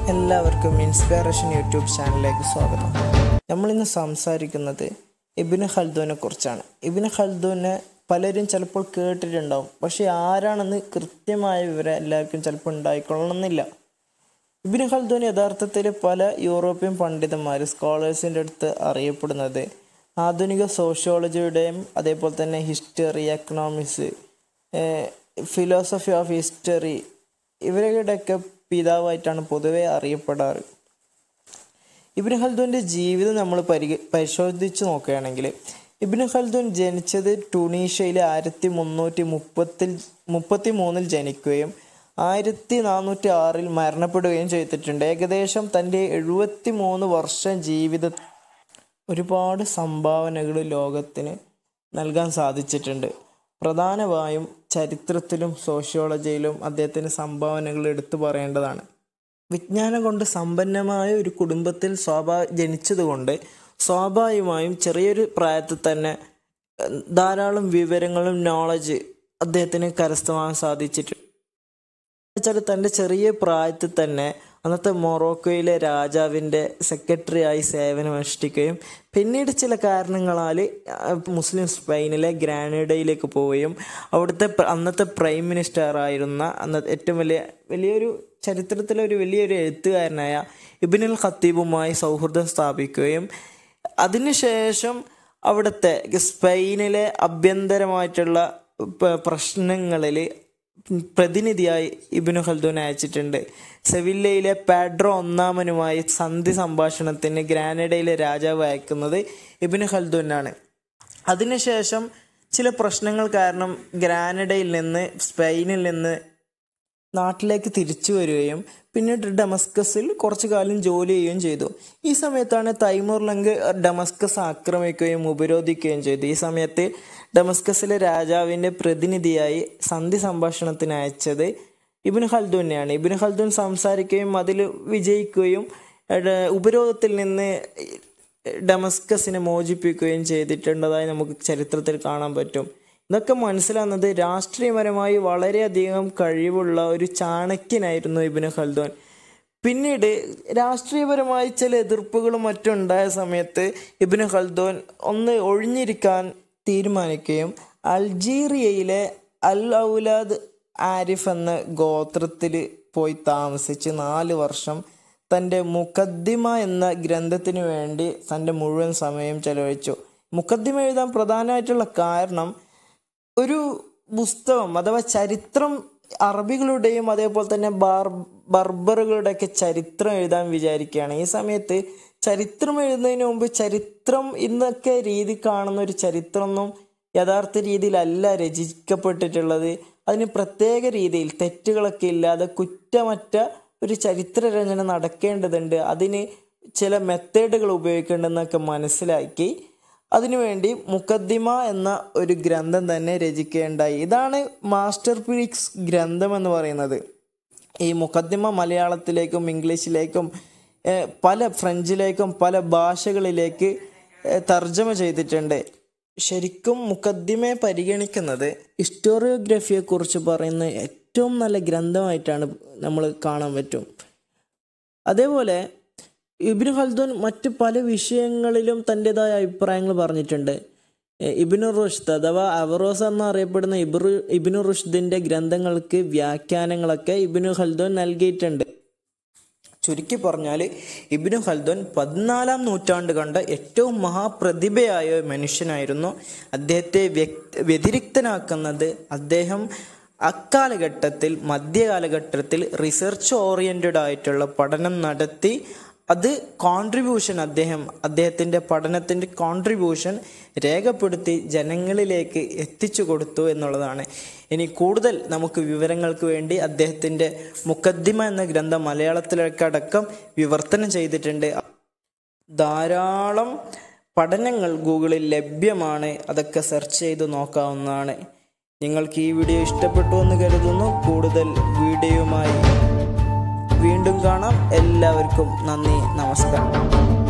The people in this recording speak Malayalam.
എല്ലാവർക്കും ഇൻസ്പിറേഷൻ യൂട്യൂബ് ചാനലിലേക്ക് സ്വാഗതം നമ്മളിന്ന് സംസാരിക്കുന്നത് ഇബിന് ഖൽദൂനെ കുറിച്ചാണ് ഇബിന് ഖൽദൂനെ പലരും ചിലപ്പോൾ കേട്ടിട്ടുണ്ടാവും പക്ഷെ ആരാണെന്ന് കൃത്യമായ വിവരം എല്ലാവർക്കും ചിലപ്പോൾ ഉണ്ടായിക്കൊള്ളണമെന്നില്ല ഇബിന് ഖൽദൂൻ യഥാർത്ഥത്തിൽ പല യൂറോപ്യൻ പണ്ഡിതന്മാർ സ്കോളേഴ്സിൻ്റെ അടുത്ത് അറിയപ്പെടുന്നത് ആധുനിക സോഷ്യോളജിയുടെയും അതേപോലെ തന്നെ history economics philosophy of history ഇവരുടെയൊക്കെ പിതാവായിട്ടാണ് പൊതുവെ അറിയപ്പെടാറ് ഇബിന് ഖൽദൂൻ്റെ ജീവിതം നമ്മൾ പരിഗ പരിശോധിച്ച് നോക്കുകയാണെങ്കിൽ ഇബിന് ഖൽദൂൻ ജനിച്ചത് ടുണീഷ്യയിലെ ആയിരത്തി മുന്നൂറ്റി മുപ്പത്തിൽ മുപ്പത്തി മൂന്നിൽ ജനിക്കുകയും ആയിരത്തി നാനൂറ്റി ആറിൽ മരണപ്പെടുകയും ചെയ്തിട്ടുണ്ട് ഏകദേശം തൻ്റെ എഴുപത്തി മൂന്ന് വർഷം ജീവിത ഒരുപാട് സംഭാവനകൾ ലോകത്തിന് നൽകാൻ സാധിച്ചിട്ടുണ്ട് പ്രധാനമായും ചരിത്രത്തിലും സോഷ്യോളജിയിലും അദ്ദേഹത്തിന് സംഭാവനകൾ എടുത്തു പറയേണ്ടതാണ് വിജ്ഞാനം കൊണ്ട് സമ്പന്നമായ ഒരു കുടുംബത്തിൽ സ്വാഭാ ജനിച്ചതുകൊണ്ട് സ്വാഭാവികമായും ചെറിയൊരു പ്രായത്തിൽ തന്നെ ഏഹ്, ധാരാളം വിവരങ്ങളും നോളജ് അദ്ദേഹത്തിന് കരസ്ഥമാക്കാൻ സാധിച്ചിട്ടുണ്ട് വെച്ചാൽ തൻ്റെ ചെറിയ പ്രായത്തിൽ തന്നെ അന്നത്തെ മൊറോക്കോയിലെ രാജാവിൻ്റെ സെക്രട്ടറിയായി സേവനമനുഷ്ഠിക്കുകയും പിന്നീട് ചില കാരണങ്ങളാൽ മുസ്ലിം സ്പെയിനിലെ ഗ്രാനഡയിലേക്ക് പോവുകയും അവിടുത്തെ പ്ര- അന്നത്തെ പ്രൈം മിനിസ്റ്റർ ആയിരുന്ന അന്ന ഏറ്റവും വലിയ വലിയൊരു ചരിത്രത്തിലെ ഒരു വലിയൊരു എഴുത്തുകാരനായ ഇബിനുൽ ഖത്തീബുമായി സൗഹൃദം സ്ഥാപിക്കുകയും അതിനുശേഷം അവിടുത്തെ സ്പെയിനിലെ ആഭ്യന്തരമായിട്ടുള്ള പ- പ്രശ്നങ്ങളിൽ പ്രതിനിധിയായി ഇബിനു ഖൽദൂൻ അയച്ചിട്ടുണ്ട് സെവില്ലയിലെ പാഡ്രോ ഒന്നാമനുമായി സന്ധി സംഭാഷണത്തിന് ഗ്രാനഡയിലെ രാജാവ് അയക്കുന്നത് ഇബിനു ഖൽദൂനാണ് അതിനുശേഷം ചില പ്രശ്നങ്ങൾ കാരണം ഗ്രാനഡയിൽ നിന്ന് സ്പെയിനിൽ നിന്ന് നാട്ടിലേക്ക് തിരിച്ചു വരികയും പിന്നീട് ഡമസ്കസിൽ കുറച്ചു കാലം ജോലി ചെയ്യുകയും ചെയ്തു ഈ സമയത്താണ് തൈമൂർ ലങ്ക് ഡമസ്കസ് ആക്രമിക്കുകയും ഉപരോധിക്കുകയും ചെയ്തു ഈ സമയത്ത് ഡമസ്കസിലെ രാജാവിൻ്റെ പ്രതിനിധിയായി സന്ധി സംഭാഷണത്തിന് അയച്ചത് ഇബിന് ഖൽദൂനെയാണ് ഇബിന് ഖൽദൂൻ സംസാരിക്കുകയും അതിൽ വിജയിക്കുകയും ഏഹ്, ഉപരോധത്തിൽ നിന്ന് ഡമസ്കസിനെ മോചിപ്പിക്കുകയും ചെയ്തിട്ടുള്ളതായി നമുക്ക് ചരിത്രത്തിൽ കാണാൻ പറ്റും ഇതൊക്കെ മനസ്സിലാകുന്നത് രാഷ്ട്രീയപരമായി വളരെയധികം കഴിവുള്ള ഒരു ചാണക്യനായിരുന്നു ഇബിന് ഖൽദോൻ പിന്നീട് രാഷ്ട്രീയപരമായി ചില എതിർപ്പുകളും മറ്റും ഉണ്ടായ സമയത്ത് ഇബിന് ഖൽദോൻ ഒന്ന് ഒഴിഞ്ഞിരിക്കാൻ തീരുമാനിക്കുകയും അൾജീറിയയിലെ അൽ ഔലാദ് ആരിഫ് എന്ന ഗോത്രത്തിൽ പോയി താമസിച്ച് നാല് വർഷം തൻ്റെ മുഖദ്ദിമ എന്ന ഗ്രന്ഥത്തിന് വേണ്ടി തൻ്റെ മുഴുവൻ സമയം ചെലവഴിച്ചു മുഖദ്ദിമ എഴുതാൻ പ്രധാനമായിട്ടുള്ള കാരണം ഒരു പുസ്തകം അഥവാ ചരിത്രം അറബികളുടെയും അതേപോലെ തന്നെ ബാർ ബർബറുകളുടെയൊക്കെ ചരിത്രം എഴുതാൻ വിചാരിക്കുകയാണ് ഈ സമയത്ത് ചരിത്രം എഴുതുന്നതിന് മുമ്പ് ചരിത്രം ഇന്നൊക്കെ രീതി കാണുന്ന ഒരു ചരിത്രമൊന്നും യഥാർത്ഥ രീതിയിലല്ല രചിക്കപ്പെട്ടിട്ടുള്ളത് അതിന് പ്രത്യേക രീതിയിൽ തെറ്റുകളൊക്കെ ഇല്ലാതെ കുറ്റമറ്റ ഒരു ചരിത്ര രചന നടക്കേണ്ടതുണ്ട് അതിന് ചില മെത്തേഡുകൾ ഉപയോഗിക്കേണ്ടെന്നൊക്കെ മനസ്സിലാക്കി അതിനുവേണ്ടി മുഖദ്ദിമ എന്ന ഒരു ഗ്രന്ഥം തന്നെ രചിക്കുകയുണ്ടായി ഇതാണ് മാസ്റ്റർ പീക്സ് ഗ്രന്ഥം എന്ന് പറയുന്നത് ഈ മുഖദ്ദിമ മലയാളത്തിലേക്കും ഇംഗ്ലീഷിലേക്കും ഏഹ്, പല ഫ്രഞ്ചിലേക്കും പല ഭാഷകളിലേക്ക് ഏഹ്, തർജ്ജമ ചെയ്തിട്ടുണ്ട് ശരിക്കും മുഖദ്ദിമയെ പരിഗണിക്കുന്നത് ഹിസ്റ്റോറിയോഗ്രഫിയെ കുറിച്ച് പറയുന്ന ഏറ്റവും നല്ല ഗ്രന്ഥമായിട്ടാണ് നമ്മൾ കാണാൻ പറ്റും അതേപോലെ ഇബിന് ഖൽദൂൻ മറ്റ് പല വിഷയങ്ങളിലും തൻ്റെതായ അഭിപ്രായങ്ങൾ പറഞ്ഞിട്ടുണ്ട് എ, ഇബ്നു റുഷ്ദ് അഥവാ അവറോസ് എന്നറിയപ്പെടുന്ന ഇബ്രു ഇബ്നു റുഷ്ദിൻ്റെ ഗ്രന്ഥങ്ങൾക്ക് വ്യാഖ്യാനങ്ങളൊക്കെ ഇബ്നു ഖൽദൂൻ നൽകിയിട്ടുണ്ട് ചുരുക്കി പറഞ്ഞാൽ ഇബ്നു ഖൽദൂൻ പതിനാലാം നൂറ്റാണ്ട് കണ്ട ഏറ്റവും മഹാപ്രതിഭയായ ഒരു മനുഷ്യനായിരുന്നു അദ്ദേഹത്തെ വ്യക്തി വ്യതിരിക്തനാക്കുന്നത് അദ്ദേഹം അക്കാലഘട്ടത്തിൽ മധ്യകാലഘട്ടത്തിൽ റിസർച്ച് ഓറിയൻറ്റഡ് ആയിട്ടുള്ള പഠനം നടത്തി അത് കോൺട്രിബ്യൂഷൻ അദ്ദേഹം അദ്ദേഹത്തിൻ്റെ പഠനത്തിൻ്റെ കോൺട്രിബ്യൂഷൻ രേഖപ്പെടുത്തി ജനങ്ങളിലേക്ക് എത്തിച്ചു കൊടുത്തു എന്നുള്ളതാണ് ഇനി കൂടുതൽ നമുക്ക് വിവരങ്ങൾക്ക് വേണ്ടി അദ്ദേഹത്തിൻ്റെ മുക്കദ്ദിമ എന്ന ഗ്രന്ഥം മലയാളത്തിലേക്കടക്കം വിവർത്തനം ചെയ്തിട്ടുണ്ട് ധാരാളം പഠനങ്ങൾ ഗൂഗിളിൽ ലഭ്യമാണ് അതൊക്കെ സെർച്ച് ചെയ്ത് നോക്കാവുന്നതാണ് നിങ്ങൾക്ക് ഈ വീഡിയോ ഇഷ്ടപ്പെട്ടു എന്ന് കരുതുന്നു കൂടുതൽ വീഡിയോയുമായി വീണ്ടും കാണാം എല്ലാവർക്കും നന്ദി നമസ്കാരം